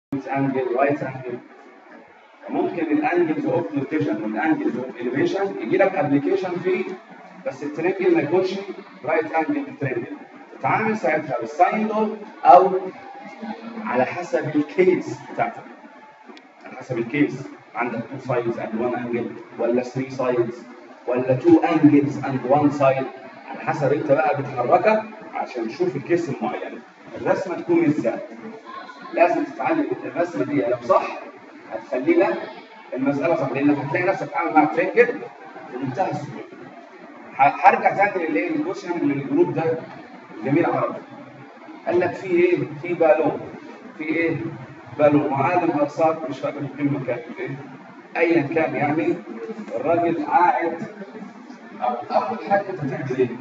انجل رايت انجل ممكن الانجلز اوف روتيشن والانجلز اوف اليفيشن يجي لك ابلكيشن فيه بس الترينجل ما يكونش رايت انجل ترينجل تتعامل ساعتها بالساين دول او على حسب الكيس بتاعتك على حسب الكيس عندك 2 سايدز اند 1 انجل ولا 3 سايدز ولا 2 انجلز اند 1 سايد على حسب انت بقى بتحركك عشان تشوف الكيس المعين الرسمه تكون ازاي لازم تتعلم الرسمه دي لو صح هتخلي لك المساله صح لانك هتلاقي نفسك بتتعامل مع ترينجل بمنتهى السهوله هرجع تاني للايه الكوشن للجروب ده جميل عربي قال لك في ايه في بالون في ايه بالون وعالم ارصاد مش فاكر الكلمه كانت ايه ايا كان يعني الراجل قاعد اول حاجه انت تعمل ايه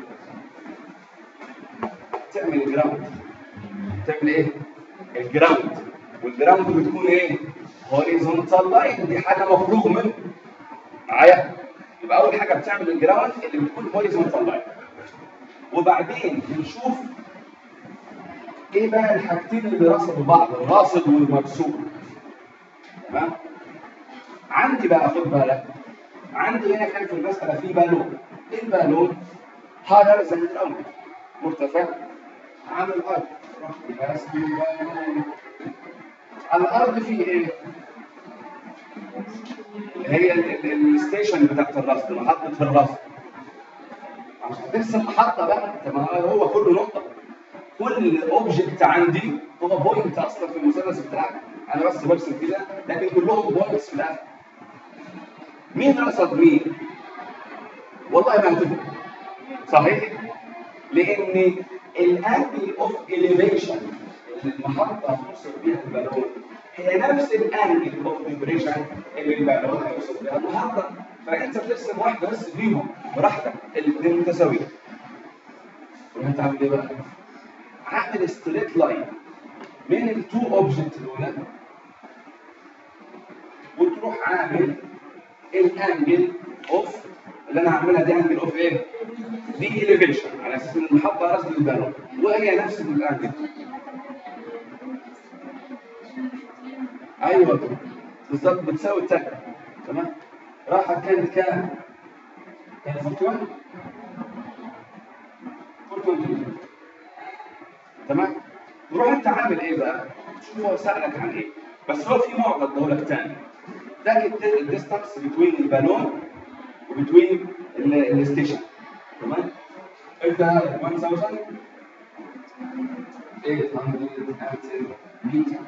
تعمل الجراوند تعمل ايه الجراوند والجراوند بتكون ايه هوريزونتال لاين دي حاجه مفروغ منها معايا يبقى اول حاجه بتعمل الجراوند اللي بتكون هوريزونتال لاين وبعدين بنشوف ايه بقى الحاجتين اللي رصدوا بعض الراصد والمرسوم تمام عندي بقى خد بالك عندي هنا كان في المساله في بالون ايه البالون هذا زي الامر مرتفع عن الارض يبقى اسمه بالون على الارض في ايه هي الستيشن بتاعت الرصد محطه الرصد مش هترسم محطه بقى انت ما هو كله نقطه كل اوبجكت عندي هو بوينت اصلا في المثلث بتاعك انا بس برسم كده لكن كلهم بوينتس في الاخر مين رصد مين؟ والله ما هتفرق صحيح؟ لان الانجل اوف اليفيشن اللي المحطه توصل بيها البالون هي نفس الانجل اوف فيبريشن اللي البالون هيوصل بيها المحطه فانت بترسم واحده بس فيهم براحتك الاثنين متساويين وانت عامل ايه بقى؟ هعمل ستريت لاين بين التو اوبجكت دول وتروح عامل الانجل اوف اللي انا هعملها دي انجل اوف ايه؟ دي اليفيشن على اساس ان المحطه رسم البالون وهي نفس الانجل ايوه بالظبط بتساوي التانية تمام؟ راحت كانت كام؟ كانت 41 41 تمام تروح انت عامل ايه بقى شوف هو سالك عن ايه بس هو في معضل ادهولك تاني ده الديستانس بين البالون وبين الستيشن تمام انت 1000 متر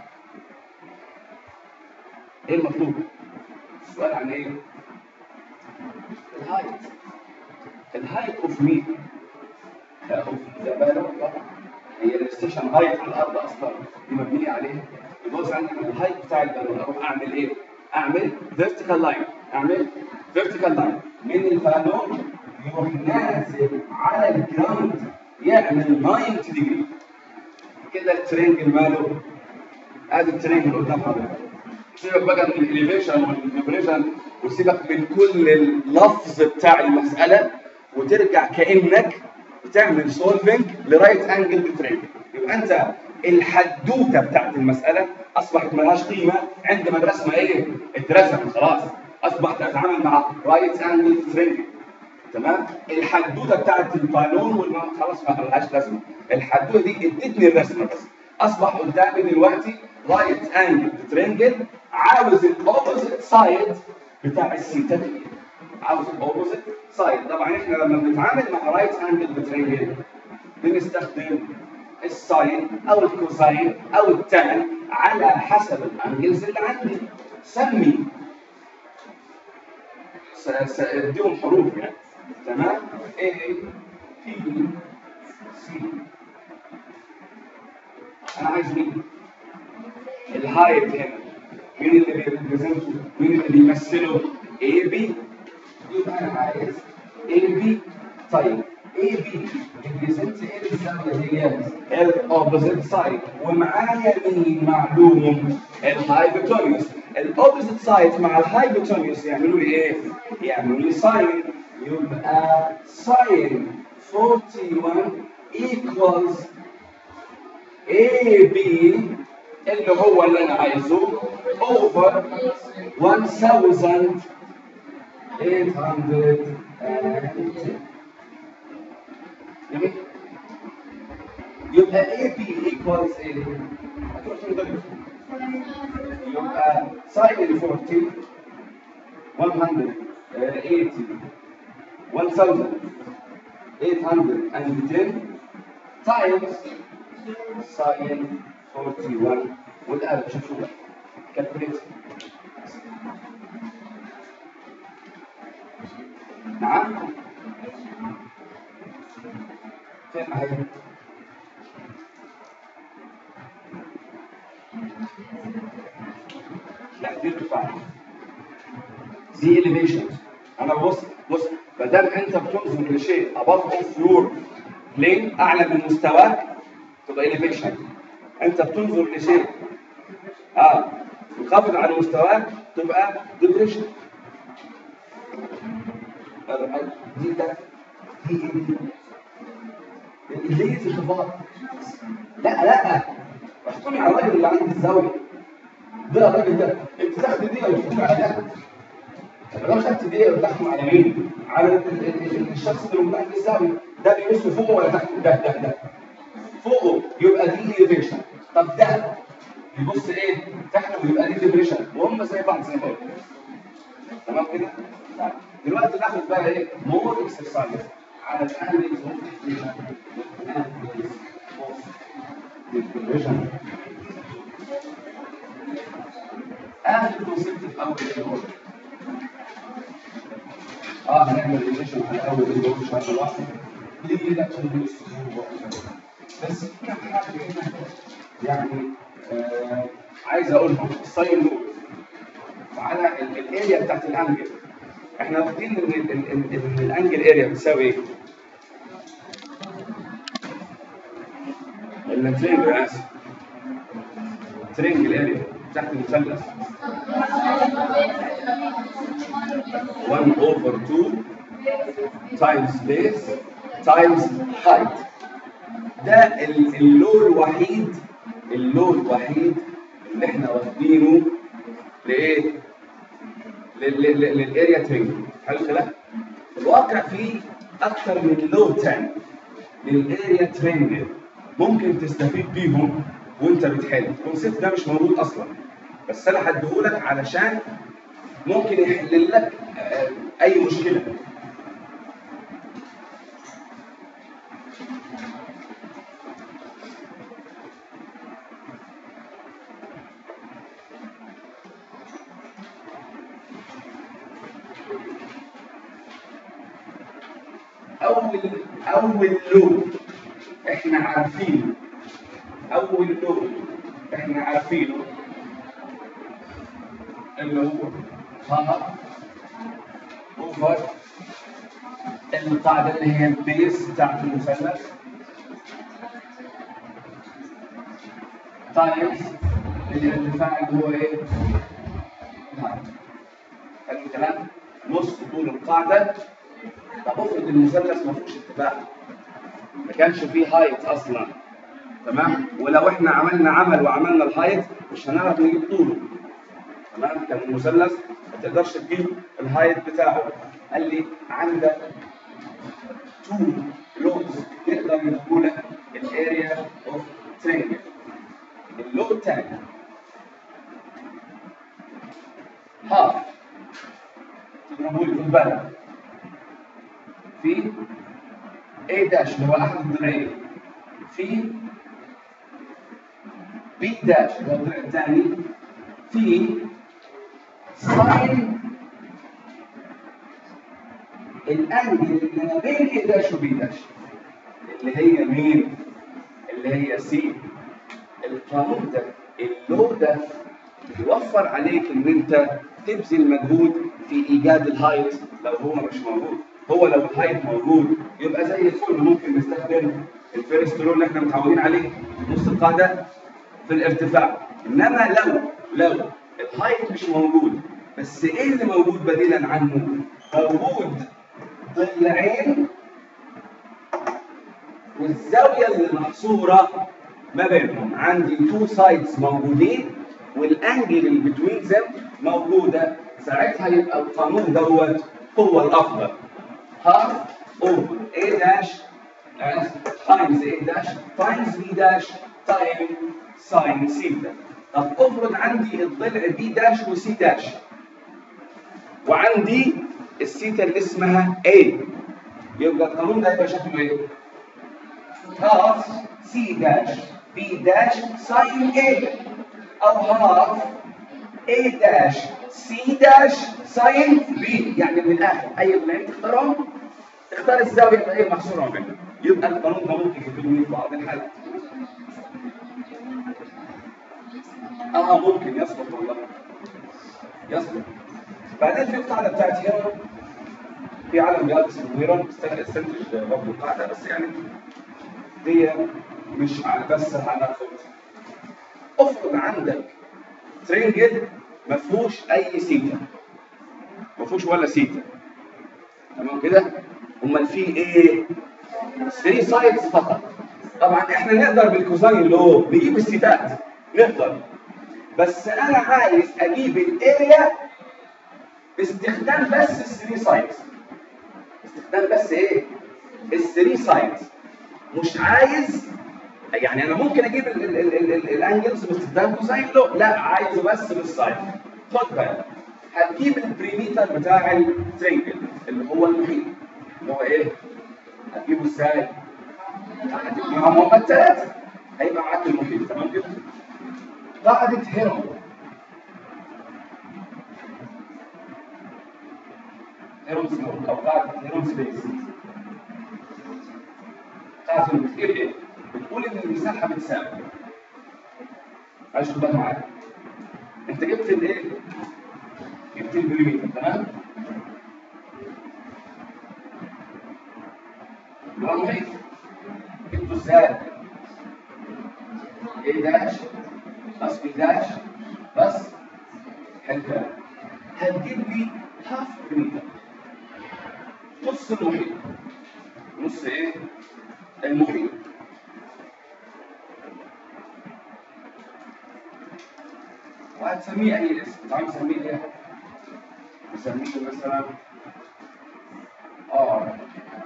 ايه المطلوب السؤال عن ايه الهايت الهايت اوف مين اوف ذا بالون طبعا هي الستيشن هايت على الارض اصلا دي مبنيه عليها يبقى عندي الهايت بتاع البالون اروح اعمل ايه؟ اعمل فيرتيكال لاين اعمل فيرتيكال لاين من البالون يروح نازل على الجراوند يعمل 90 ديجري كده الترينجل ماله ادي الترينجل قدام حضرتك سيبك بقى من الاليفيشن والفيبريشن وسيبك من كل اللفظ بتاع المساله وترجع كانك بتعمل سولفنج لرايت انجل ترينجل يبقى انت الحدوته بتاعت المساله اصبحت ملهاش قيمه عندما الرسمه ايه؟ اترسمت خلاص اصبحت اتعامل مع رايت انجل ترينجل تمام؟ الحدوته بتاعت البالون خلاص ما لهاش لازمه الحدوته دي ادتني الرسمه بس اصبح قدامي دلوقتي رايت انجل ترينجل عاوز الاوبوزيت سايد بتاع السيتا دي عاوز الاوبوزيت سايد طبعا احنا لما بنتعامل مع رايت انجل ترينجل بنستخدم الساين او الكوساين او التان على حسب الانجلز اللي عندي سمي اديهم حروف يعني تمام A P C انا عايز مين الهايت هنا مين اللي بيريبريزنتوا مين اللي بيمثلوا A B يبقى انا عايز A B طيب A B ريبريزنت ايه بالزاويه ديت الاوبوزيت سايد ومعايا مين معلوم الهايبوتونيوس الاوبوزيت سايد مع الهايبوتونيوس يعملوا لي ايه؟ يعملوا لي ساين يبقى ساين 41 equals AB اللي هو اللي انا عايزه اوفر 1810 جميل يبقى اي بي ايكوالز ايه؟ هتروح تنضرب يبقى ساين ال 40 180 1810 تايمز ساين 41 والآلة شوفوا بقى كالكوليت نعم فين هي لا دي ارتفاع دي elevation انا ببص بص ما دام انت بتنظر لشيء above of your plane اعلى من مستواك تبقى elevation انت بتنظر لشيء اه منخفض عن مستواك تبقى depression دي ده دي ايه دي؟ ليه انخفاض؟ لا لا احكمي على الراجل اللي عند الزاويه ده الراجل ده انت تاخد دي وتحكم على ده لو مش خدت دي وتحكم على مين؟ على ال- ال- ال- الشخص اللي متحت الزاويه ده بيبص فوقه ولا تحت ده ده ده فوقه يبقى دي elevation طب ده يبص ايه؟ تحت ويبقى دي ديبريشن وهم زي بعض زي ما قلت تمام كده؟ طيب. دلوقتي ناخد بقى ايه؟ مور اكسرسايز على الاناليز اوف ديبريشن ديبريشن اخر كونسيبت في اول الدور اه هنعمل ريليشن على اول الدور ان شاء الله ليه لا تنبي بس في كام حاجه هنا يعني آه عايز اقولهم الساين لوب وعلى ال- الاريا بتاعت الانجل احنا واخدين ان ال- ال- ال- ال- الانجل اريا بتساوي ايه؟ الترينجل انا اسف ترينجل اريا تحت المثلث 1 over 2 times base times height ده ال- اللو الوحيد اللو الوحيد اللي احنا واخدينه لايه؟ لل- لل- للاريا ترينجل حلو كده؟ في الواقع في اكثر من لو تاني للاريا ترينجل ممكن تستفيد بيهم وانت بتحل الكونسيبت ده مش موجود اصلا بس انا هديهولك علشان ممكن يحل لك آه، اي مشكله اول اول لون احنا عارفينه اول لون احنا عارفينه اللي هو ها اوفر القاعده اللي هي البيس بتاعت المثلث تايمز الارتفاع اللي هو ايه؟ نعم. حلو الكلام؟ نص طول القاعده طب افرض المثلث ما فيهوش ارتفاع ما كانش فيه هايت اصلا تمام ولو احنا عملنا عمل وعملنا الهايت مش هنعرف نجيب طوله تمام كان المثلث ما تقدرش تجيب الهايت بتاعه قال لي عندك تو لودز يقدر يدخل لك الاريا اوف ترينجل اللود تاني هاف تضربوا لي في البلد في A داش اللي هو احد الضلعين في B داش اللي هو الضلع الثاني في ساين الانجل اللي ما بين A داش و B داش اللي هي مين؟ اللي هي سي القانون ده اللو ده بيوفر عليك ان انت تبذل مجهود في ايجاد الهايت لو هو مش موجود هو لو الهايت موجود يبقى زي الفل ممكن نستخدم الفيرست لو اللي احنا متعودين عليه نص القاعده في الارتفاع انما لو لو الهايت مش موجود بس ايه اللي موجود بديلا عنه؟ موجود ضلعين والزاويه اللي محصوره ما بينهم عندي تو سايدز موجودين والانجل اللي بتوين ذم موجوده ساعتها يبقى القانون دوت هو الافضل half over a dash times a dash times b dash time sin theta طب افرض عندي الضلع b dash و c dash وعندي الثيتا اللي اسمها a يبقى القانون ده يبقى شكله ايه؟ half c dash b dash sin a او half a dash c dash sin b يعني من الاخر اي ضلعين تختارهم اختار الزاويه اللي هي محصوره ما بينهم يبقى القانون ده ممكن يفيدني في بعض الحالات اه ممكن يسقط والله يسقط بعدين في القاعده بتاعتي هنا في علم رياضي اسمه نيرون استنى استنتج برضه القاعده بس يعني دي مش على بس هناخد افرض عندك ترينجل ما فيهوش اي سيتا ما فيهوش ولا سيتا تمام كده امال فيه ايه 3 سايدز فقط طبعا احنا نقدر بالكوزاين لو نجيب السيتات نقدر بس انا عايز اجيب الاريا باستخدام بس الثري سايدز استخدام بس ايه الثري سايدز مش عايز يعني انا ممكن اجيب الانجلز باستخدام كوساين لو لا عايزه بس بالساين خد بالك هتجيب البريميتر بتاع الترينجل اللي هو المحيط اللي هو ايه هتجيبه ازاي هتجمعهم هما الثلاثه هيبقى معاك المحيط تمام كده قاعده هيرو هيرو سمول او قاعده هيرو سبيس قاعده بتقول ايه بتقول ان المساحه بتساوي عايز تبقى معايا انت جبت الايه جبت المليمتر تمام اللي هو المحيط جبته ازاي ايه داش بس بي داش بس حلو هتجيب لي هاف مليمتر نص المحيط نص ايه المحيط وهتسميه اي اسم تعال نسميه ايه نسميه مثلا ار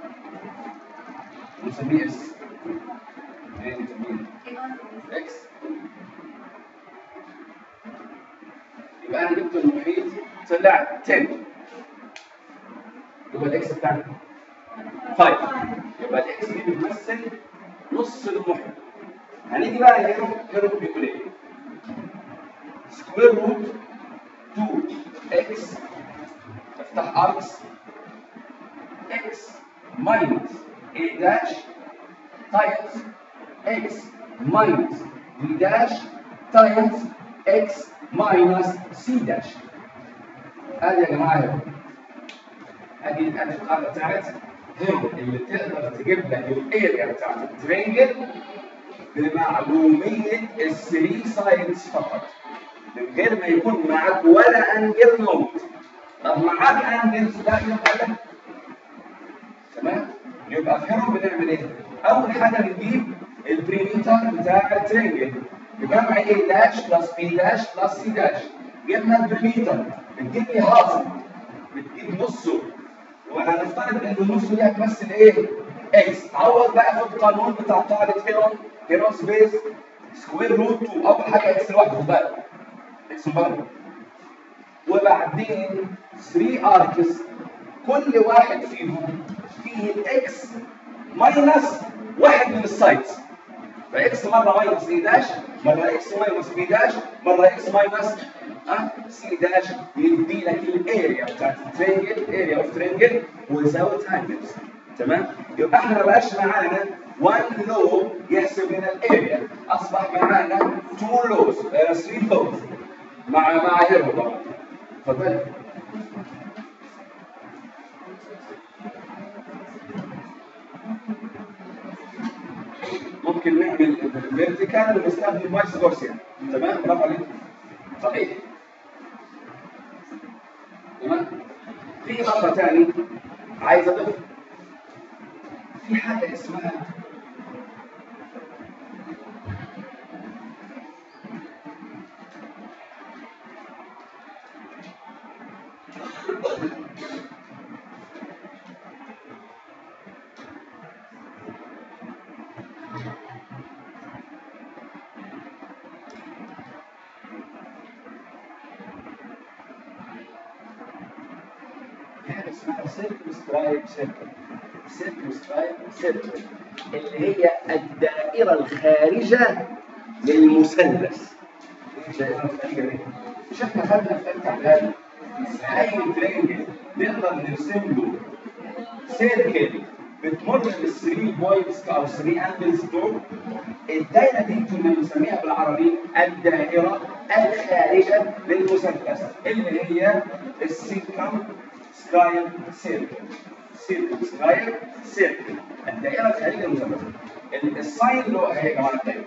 نسميه اس ايه نسميه اكس يبقى انا جبت المحيط طلع 10 يبقى الاكس بتاعنا 5 يبقى الاكس دي بتمثل نص المحيط هنيجي بقى هيرو هيرو بيقول ايه سكوير روت 2 اكس افتح اركس اكس ماينس اي داش تايمز اكس ماينس بي داش تايمز اكس ماينس سي داش ادي يا جماعه هيرو ادي ادي القاعده بتاعت هيرو اللي تقدر تجيب لك الاريا بتاعت الترينجل بمعلوميه الثري سايدز فقط من غير ما يكون معاك ولا انجل نوت طب معاك انجلز لا يبقى لا تمام يبقى في هنا بنعمل ايه اول حاجه بنجيب البريميتر بتاع الترينجل بجمع ايه داش بلس بي داش بلس سي داش جبنا البريميتر بتجيب لي هاف بتجيب نصه وهنفترض ان النص دي هتمثل ايه اكس عوض بقى في القانون بتاع قاعده هيرون هيرون سبيس سكوير روت 2 اول حاجه اكس لوحده خد بالك اكس بره وبعدين 3 اركس كل واحد فيهم فيه الاكس ماينس واحد من السايدز فاكس مره ماينس اي داش مره اكس ماينس بي داش مره اكس ماينس اه سي داش يدي لك الاريا بتاعت الترينجل اريا اوف ترينجل وزاويه انجلز تمام يبقى احنا ما بقاش معانا 1 لو يحسب لنا الاريا اصبح معانا 2 لوز 3 لوز مع مع هيرو طبعا اتفضل ممكن نعمل فيرتيكال ونستخدم فايس فورسيا تمام برافو عليك صحيح تمام في مرة تاني عايز اضيف في حاجة اسمها حاجه اسمها سيركمسكرايب سيركل سيركمسكرايب سيركل اللي هي الدائره الخارجه للمثلث الدائره الخارجه دي مش احنا خدنا في ثالثه اعدادي اي ترينجل نقدر نرسم له سيركل بتمر بالثري بوينتس او 3 انجلز دول الدايره دي كنا بنسميها بالعربي الدائره الخارجه للمثلث اللي هي السيركم سكايل سيركل سيركل سكايل سيركل الدائره الخارجيه للمثلث الساين لو اهي يا جماعه الدائره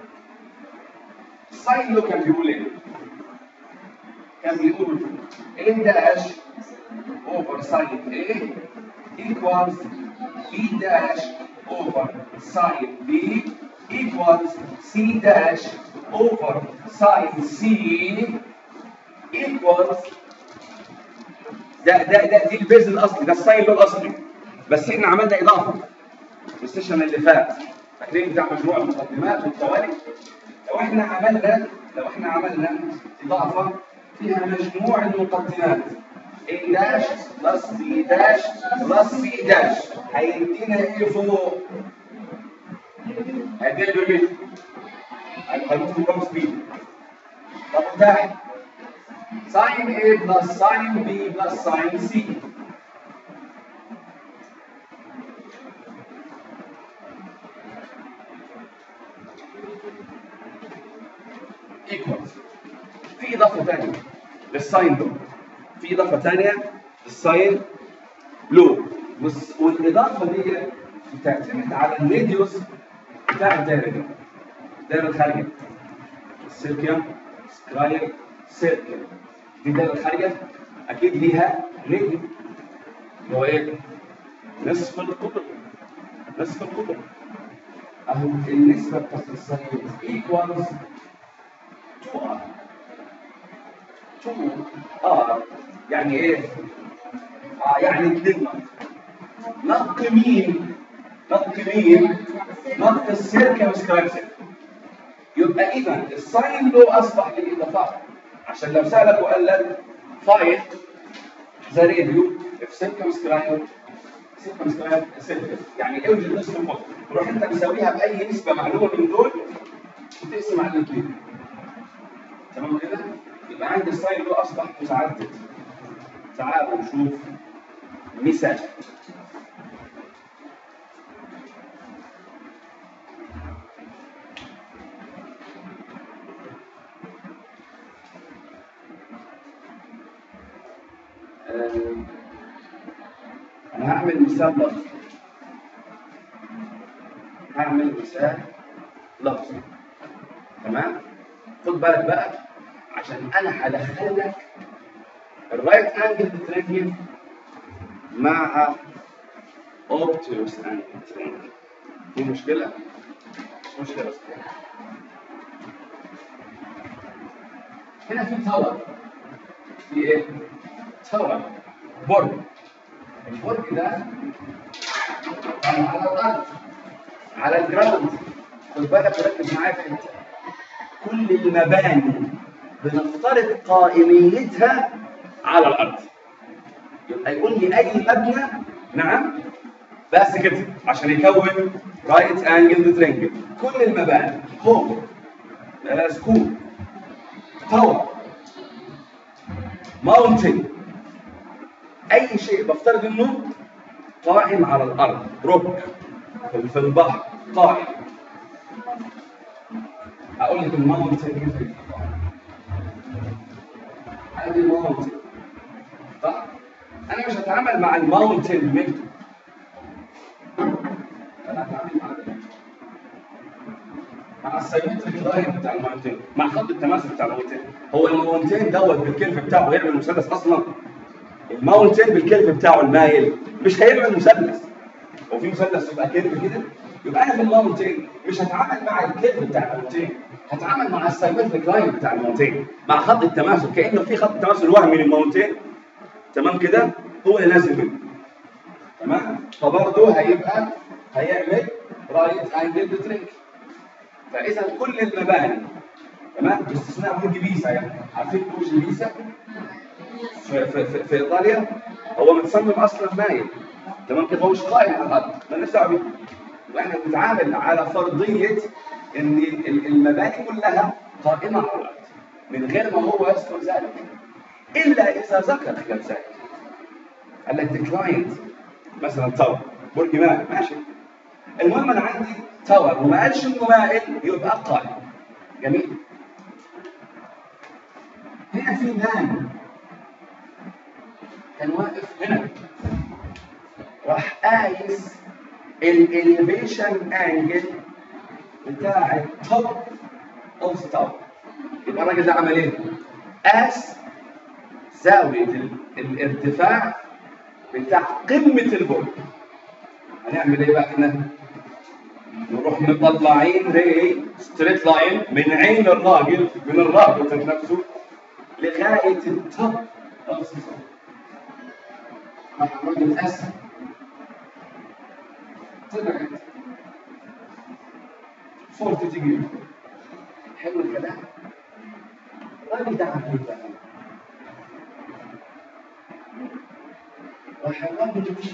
الساين لو كان بيقول ايه؟ كان بيقول A dash over sin A equals B dash over sin B equals C dash over sin C equals ده ده ده دي البيز الاصلي ده الساين لو الاصلي بس احنا عملنا اضافه في السيشن اللي فات فاكرين بتاع مجموع المقدمات والتوالي لو احنا عملنا لو احنا عملنا اضافه فيها مجموع المقدمات A داش بلس B داش بلس C داش هيدينا ايه فوق؟ هيدينا بالمتر هنكتب كم سبيد طب تحت ساين A بلس ساين B بلس ساين C equals في اضافه ثانيه للساين لو في اضافه ثانيه للساين لو والس- والاضافه دي بتعتمد على الراديوس بتاع الدايره دي الدايره الخارجيه السيركيوم سكراير سيركل دي الدايره الخارجيه اكيد ليها راديو اللي هو ايه؟ نصف القطر نصف القطر اهو النسبه بتاعت الساين ايكوالز 2 2 ار يعني ايه؟ اه يعني 2 نقط نق مين؟ نق مين؟ نق السيركل وسكرايب سيركل يبقى اذا الساين لو اصبح للاضافات عشان لو سالك وقال لك فايت ذا راديو في سيركمسكرايب سيركمسكرايب سيركل يعني اوجد نصف القطر تروح انت مسويها باي نسبه معلومه من دول وتقسم على الاثنين تمام كده؟ يبقى عندي الساين لو اصبح متعدد تعالوا نشوف مثال آه، انا هعمل مثال لفظي هعمل مثال لفظي تمام خد بالك بقى عشان انا هدخل لك الرايت انجل ترينجل مع اوبتيوس انجل ترينجل دي مشكله مش مشكله بس هنا في تاور في ايه تاور برج البرج ده على الارض على الجراوند خد بالك وركز معايا في الحته كل المباني بنفترض قائميتها على الارض يبقى يقول لي اي مبنى نعم بس كده عشان يكون رايت انجل ترينجل كل المباني هوم سكول تاور ماونتن اي شيء بفترض انه قائم على الارض روك في البحر قائم اقول لك الماونتن يفرق ادي الماونتن صح انا مش هتعامل مع الماونتن ميثود انا هتعامل مع ده. مع السيمتريك لاين بتاع الماونتن مع خط التماسك بتاع الماونتن هو الماونتن دوت بالكلف بتاعه هيعمل مثلث اصلا الماونتن بالكلف بتاعه المايل مش هيعمل مثلث هو في مثلث يبقى كيرف كده يبقى انا في الماونتين مش هتعامل مع الكيرف بتاع الماونتين هتعامل مع السيمتريك لاين بتاع الماونتين مع خط التماثل كانه في خط تماثل وهمي للماونتين تمام كده هو اللي نازل منه تمام فبرضه هيبقى هيعمل رايت انجل بترينك فاذا كل المباني تمام باستثناء برج بيسا يعني عارفين برج بيسا في, في, في, في ايطاليا هو متصمم اصلا مايل تمام كده هو مش قائم على الارض مالناش دعوه بيه واحنا بنتعامل على فرضيه ان ال- المباني كلها قائمه على الارض من غير ما هو يذكر ذلك الا اذا ذكر خلاف ذلك قال لك ديكلايند مثلا تاور برج مائل ماشي المهم انا عندي تاور وما قالش انه مائل يبقى قائم جميل هنا في مان كان واقف هنا راح قايس الاليفيشن انجل بتاع التوب اوف تاور يبقى الراجل ده عمل ايه؟ قاس زاويه ال- الارتفاع بتاع قمه البرج هنعمل ايه بقى احنا؟ نروح مطلعين ري ستريت لاين من عين الراجل من الراجل ذات نفسه لغايه التوب اوف تاور راح الراجل قاسها طلعت 40 دقيقة حلو الكلام الراجل ده عمل ايه بقى؟ راح الراجل مشي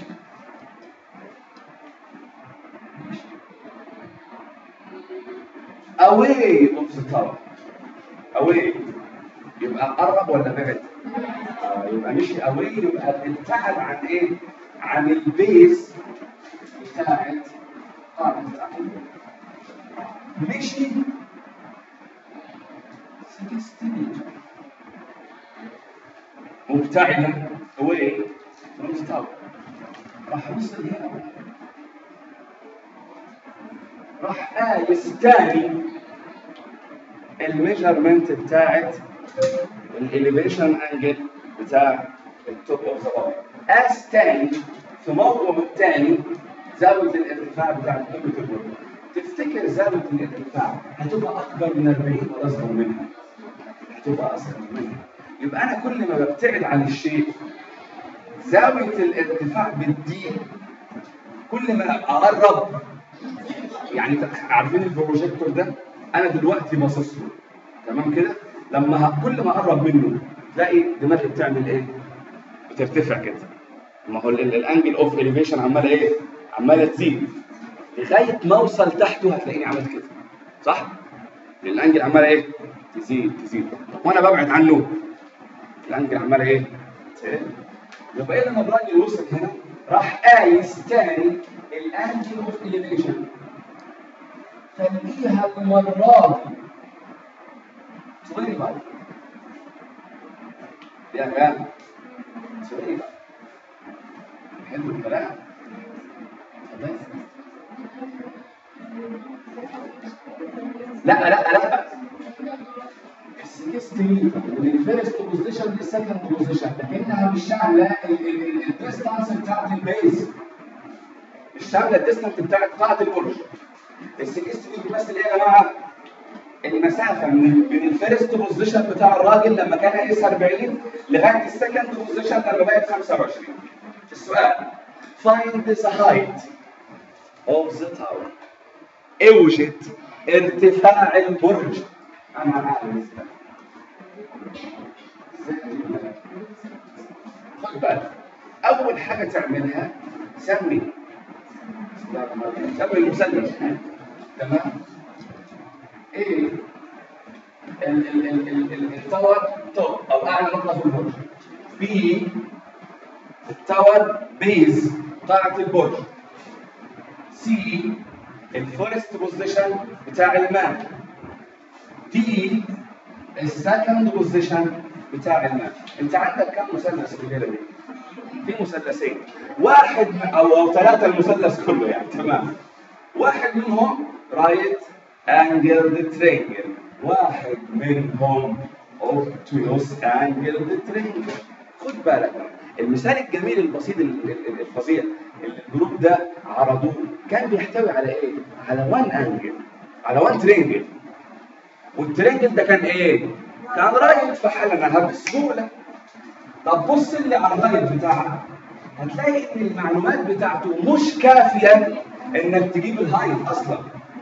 away of the tower away يبقى قرب ولا بعد؟ آه، يبقى مشي away يبقى ابتعد عن ايه؟ عن البيس بتاعت قاعدة العقل مشي 60 مبتعدا away from the tower راح وصل هنا راح قايس تاني الميجرمنت بتاعت الاليفيشن انجل بتاع التوب اوف ذا بودي قاس تاني في موضوع تاني زاويه الارتفاع بتاع قمه البرج تفتكر زاويه الارتفاع هتبقى اكبر من 40 ولا اصغر منها؟ هتبقى اصغر منها يبقى انا كل ما ببتعد عن الشيء زاويه الارتفاع بتضيق كل ما اقرب يعني عارفين البروجيكتور ده انا دلوقتي باصص له تمام كده لما ه- كل ما اقرب منه تلاقي دماغي بتعمل ايه بترتفع كده ما هو ال- ال- الانجل اوف اليفيشن عماله ايه عماله تزيد لغايه ما اوصل تحته هتلاقيني عملت كده صح الانجل عماله ايه تزيد تزيد وانا ببعد عنه الانجل عماله ايه تقل. يبقى ايه لما الراجل وصل هنا راح قايس تاني الانجل اوف اليفيشن خليها المرة دي صغيرة يا جماعة صغيرة حلو الكلام تمام. لا لا لا السكستي من الفيرست بوزيشن للسكند بوزيشن لكنها مش شامله الديستانس بتاعت البيز مش شامله الديستانس بتاعت قاعده البرج السكست دي بتمثل ايه يا جماعه؟ المسافه من من الفيرست بوزيشن بتاع الراجل لما كان قايس 40 لغايه السكند بوزيشن لما بقت 25 السؤال find the height of the tower اوجد ارتفاع البرج انا عارف خد بالك اول حاجه تعملها سمي سمي المثلث تمام ايه ال- ال- ال- ال- ال- التاور توب او اعلى نقطه في البرج بي التاور بيز قاعه البرج سي الفيرست بوزيشن بتاع الماء دي السكند بوزيشن بتاع الماء انت عندك كم مثلث في الليله دي؟ في مثلثين واحد م- او او ثلاثه المثلث كله يعني تمام واحد منهم رايت انجل ترينجل واحد منهم اوبتوس انجل ترينجل خد بالك المثال الجميل البسيط ال- ال- ال- الفظيع اللي الجروب ده عرضوه كان بيحتوي على ايه؟ على وان انجل على وان ترينجل والترينجل ده كان ايه؟ كان رايت في حلقه بسهوله طب بص لي على الهايت بتاعها هتلاقي ان المعلومات بتاعته مش كافيه انك تجيب الهايت اصلا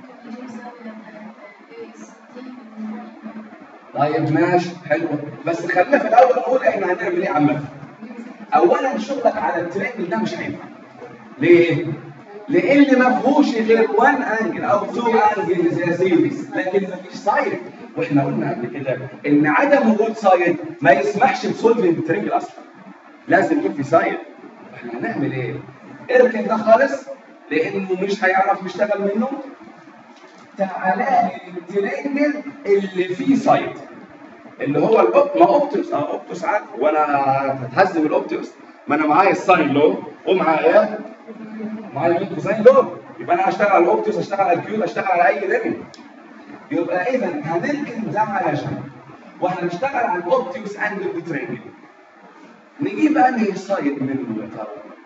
طيب ماشي حلو بس خلينا في الاول نقول احنا هنعمل ايه عامه اولا شغلك على الترينجل ده مش هينفع ليه؟ لان ما فيهوش غير وان انجل او تو انجلز يا سيريس لكن ما فيش سايد واحنا قلنا قبل كده ان عدم وجود سايد ما يسمحش بسولفنج الترينجل اصلا لازم يكون في سايد احنا هنعمل ايه؟ اركن ده خالص لانه مش هيعرف يشتغل منه تعالى لي الترينجل اللي فيه سايد اللي هو الأوب... ما اوبتوس اه اوبتوس عادي وانا هتهزم الاوبتوس ما انا معايا الساين لو ومعايا معايا الكوساين لو يبقى انا هشتغل على الاوبتوس هشتغل على الكيو هشتغل على اي ليفل يبقى اذا هنركن ده على جنب وهنشتغل على الاوبتوس انجل بترينجل نجيب انهي سايد منه يا ترى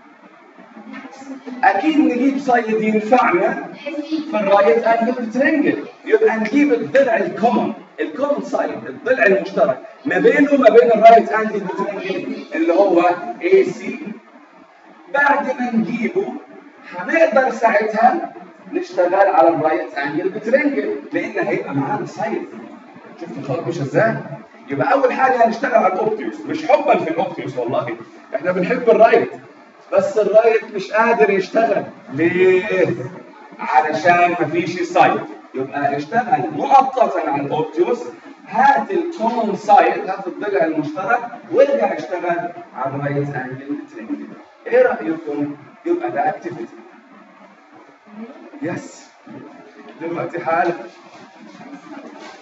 اكيد نجيب سايد ينفعنا في الرايت انجل ترينجل يبقى نجيب الضلع الكومن الكومن سايد الضلع المشترك ما بينه وما بين الرايت انجل ترينجل اللي هو اي سي بعد ما نجيبه هنقدر ساعتها نشتغل على الرايت انجل بترينجل لان هيبقى معانا سايد شفت الخط مش ازاي؟ يبقى اول حاجه هنشتغل على الاوبتيوس مش حبا في الاوبتيوس والله احنا بنحب الرايت بس الرايت مش قادر يشتغل ليه؟ علشان مفيش سايد يبقى اشتغل مؤقتا على الاوبتيوس هات الكومن سايد هات الضلع المشترك وارجع اشتغل على الرايت انجل ترينجل ايه رايكم؟ يبقى ده اكتيفيتي يس دلوقتي حالا